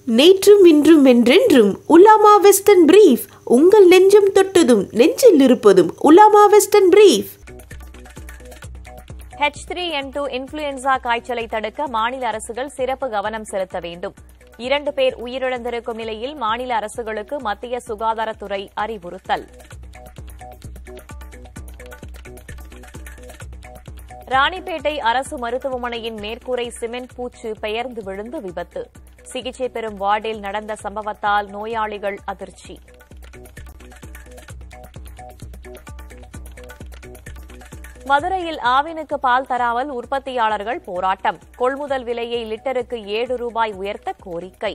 நேற்றும் இன்றும் என்றென்றும் உலாமா வெஸ்டர்ன் பிரீஃப் உங்கள் நெஞ்சம் தொட்டதும் நெஞ்சில் இருப்பதும் உலாமா western brief H three N two influenza காய்ச்சலை தடுக்க மாநில அரசுகள் சிறப்பு கவனம் செலுத்த வேண்டும் இரண்டு பேர் உயிரிழந்திருக்கும் நிலையில் மாநில அரசுகளுக்கு மத்திய சுகாதாரத்துறை அறிவுறுத்தல் ராணிப்பேட்டை அரசு மருத்துவமனையின் மேற்கூரை சிமெண்ட் பூச்சு பெயர்ந்து விழுந்து விபத்து சிகிச்சை பெறும் வார்டில் நடந்த சம்பவத்தால் நோயாளிகள் அதிர்ச்சி மதுரையில் ஆவினுக்கு பால் தராமல் உற்பத்தியாளர்கள் போராட்டம் கொள்முதல் விலையை லிட்டருக்கு ஏழு ரூபாய் உயர்த்த கோரிக்கை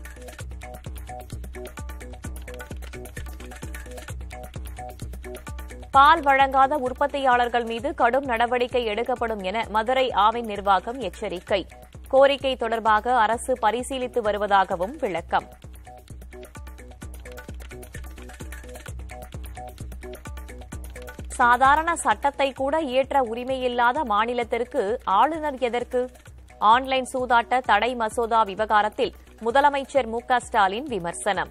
பால் வழங்காத உற்பத்தியாளர்கள் மீது கடும் நடவடிக்கை எடுக்கப்படும் என மதுரை ஆவின் நிர்வாகம் எச்சரிக்கை கோரிக்கை தொடர்பாக அரசு பரிசீலித்து வருவதாகவும் விளக்கம் சாதாரண சட்டத்தை கூட இயற்ற உரிமையில்லாத மாநிலத்திற்கு ஆளுநர் எதற்கு ஆன்லைன் சூதாட்ட தடை மசோதா விவகாரத்தில் முதலமைச்சர் மு க ஸ்டாலின் விமர்சனம்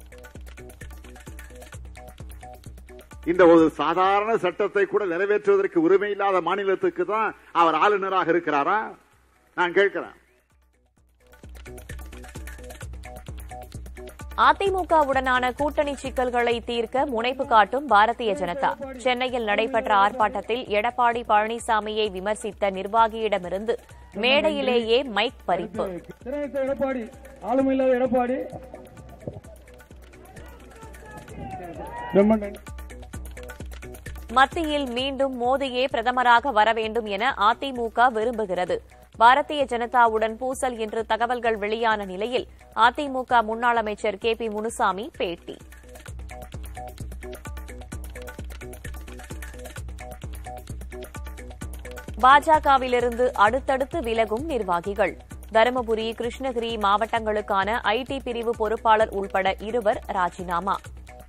இந்த ஒரு சாதாரண சட்டத்தை கூட நிறைவேற்றுவதற்கு உரிமை இல்லாத மாநிலத்துக்கு தான் அவர் ஆளுநராக இருக்கிறாரா நான் கேட்கிறேன் அதிமுகவுடனான கூட்டணி சிக்கல்களை தீர்க்க முனைப்பு காட்டும் பாரதிய ஜனதா சென்னையில் நடைபெற்ற ஆர்ப்பாட்டத்தில் எடப்பாடி பழனிசாமியை விமர்சித்த நிர்வாகியிடமிருந்து மேடையிலேயே மைக் பறிப்பு திரையத்த எடப்பாடி ஆளுமை இல்லாத எடப்பாடி ரொம்ப நன்றி. மத்தியில் மீண்டும் மோடியே பிரதமராக வர வேண்டும் என அதிமுக விரும்புகிறது பாரதிய ஜனதாவுடன் பூசல் என்று தகவல்கள் வெளியான நிலையில் அதிமுக முன்னாள் அமைச்சர் கே பி முனுசாமி பேட்டி பாஜகவிலிருந்து அடுத்தடுத்து விலகும் நிர்வாகிகள் தருமபுரி கிருஷ்ணகிரி மாவட்டங்களுக்கான ஐடி பிரிவு பொறுப்பாளர் உள்பட இருவர் ராஜினாமா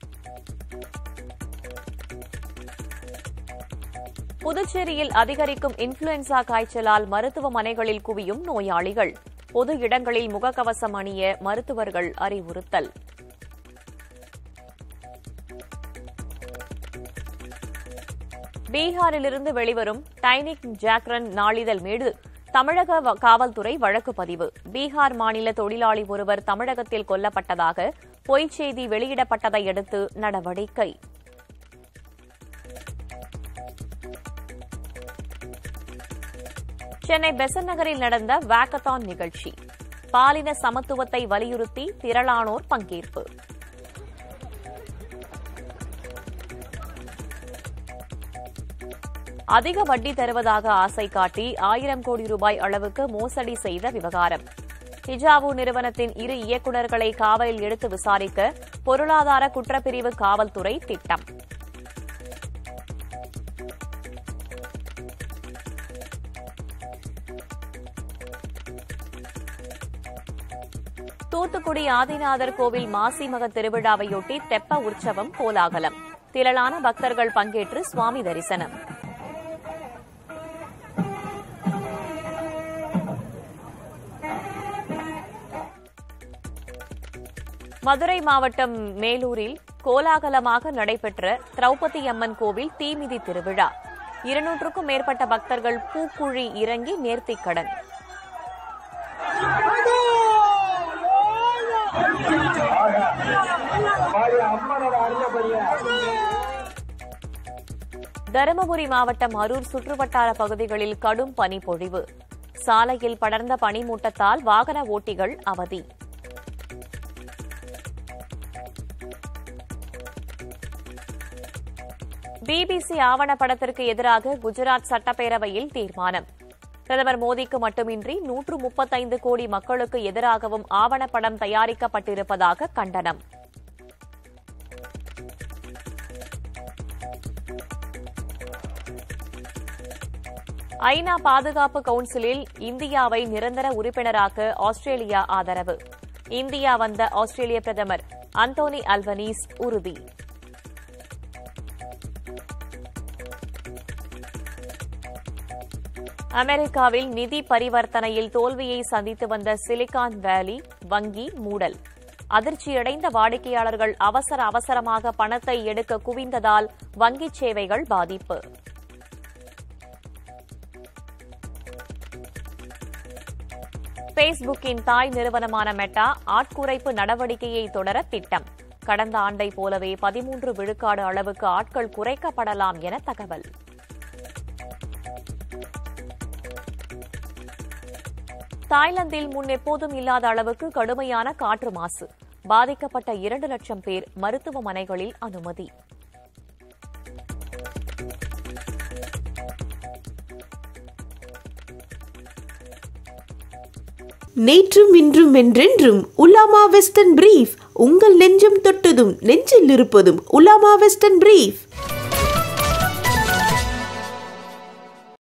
புதுச்சேரியில் அதிகரிக்கும் இன்ஃபுளுன்சா காய்ச்சலால் மருத்துவமனைகளில் குவியும் நோயாளிகள் பொது இடங்களில் முகக்கவசம் அணிய மருத்துவர்கள் அறிவுறுத்தல் பீகாரிலிருந்து வெளிவரும் டைனிக் ஜாக்ரன் நாளிதழ் மீது தமிழக வ- காவல்துறை வழக்கு பதிவு பீகார் மாநில தொழிலாளி ஒருவர் தமிழகத்தில் கொல்லப்பட்டதாக பொய்ச் செய்தி வெளியிடப்பட்டதை அடுத்து நடவடிக்கை சென்னை பெசன் நகரில் நடந்த வாக்கத்தான் நிகழ்ச்சி பாலின சமத்துவத்தை வலியுறுத்தி திரளானோர் பங்கேற்பு அதிக வட்டி தருவதாக ஆசை காட்டி ஆயிரம் கோடி ரூபாய் அளவுக்கு மோசடி செய்த விவகாரம் ஹிஜாவு நிறுவனத்தின் இரு இயக்குநர்களை காவலில் எடுத்து விசாரிக்க பொருளாதார குற்றப்பிரிவு காவல்துறை திட்டம் தூத்துக்குடி ஆதிநாதர் கோவில் மாசிமக திருவிழாவையொட்டி தெப்ப உற்சவம் கோலாகலம் திரளான பக்தர்கள் பங்கேற்று சுவாமி தரிசனம் மதுரை மாவட்டம் மேலூரில் கோலாகலமாக நடைபெற்ற திரௌபதி அம்மன் கோவில் தீமிதி திருவிழா இருநூற்றுக்கும் மேற்பட்ட பக்தர்கள் பூக்குழி இறங்கி நேர்த்திக்கடன் தருமபுரி மாவட்டம் அரூர் சுற்றுவட்டார பகுதிகளில் கடும் பனிப்பொழிவு சாலையில் படர்ந்த பனிமூட்டத்தால் வாகன ஓட்டிகள் அவதி பிபிசி ஆவணப்படத்திற்கு எதிராக குஜராத் சட்டப்பேரவையில் தீர்மானம் பிரதமர் மோடிக்கு மட்டுமின்றி நூற்று முப்பத்தைந்து கோடி மக்களுக்கு எதிராகவும் ஆவணப்படம் தயாரிக்கப்பட்டிருப்பதாக கண்டனம் ஐநா பாதுகாப்பு கவுன்சிலில் இந்தியாவை நிரந்தர உறுப்பினராக்க ஆஸ்திரேலியா ஆதரவு இந்தியா வந்த ஆஸ்திரேலிய பிரதமர் அந்தோனி அல்வனீஸ் உறுதி அமெரிக்காவில் நிதி பரிவர்த்தனையில் தோல்வியை சந்தித்து வந்த சிலிகான் வேலி வங்கி மூடல் அதிர்ச்சியடைந்த வாடிக்கையாளர்கள் அவசர அவசரமாக பணத்தை எடுக்க குவிந்ததால் வங்கிச் சேவைகள் பாதிப்பு பேஸ்புக்கின் தாய் நிறுவனமான மெட்டா ஆட்குறைப்பு நடவடிக்கையை தொடர திட்டம் கடந்த ஆண்டை போலவே பதிமூன்று விழுக்காடு அளவுக்கு ஆட்கள் குறைக்கப்படலாம் என தகவல் தாய்லாந்தில் முன் எப்போதும் இல்லாத அளவுக்கு கடுமையான காற்று மாசு பாதிக்கப்பட்ட இரண்டு லட்சம் பேர் மருத்துவமனைகளில் அனுமதி நேற்றும் இன்றும் என்றென்றும் உலாமா வெஸ்டர்ன் பிரீஃப் உங்கள் நெஞ்சம் தொட்டதும் நெஞ்சில் இருப்பதும் உலாமா வெஸ்டர்ன் பிரீஃப்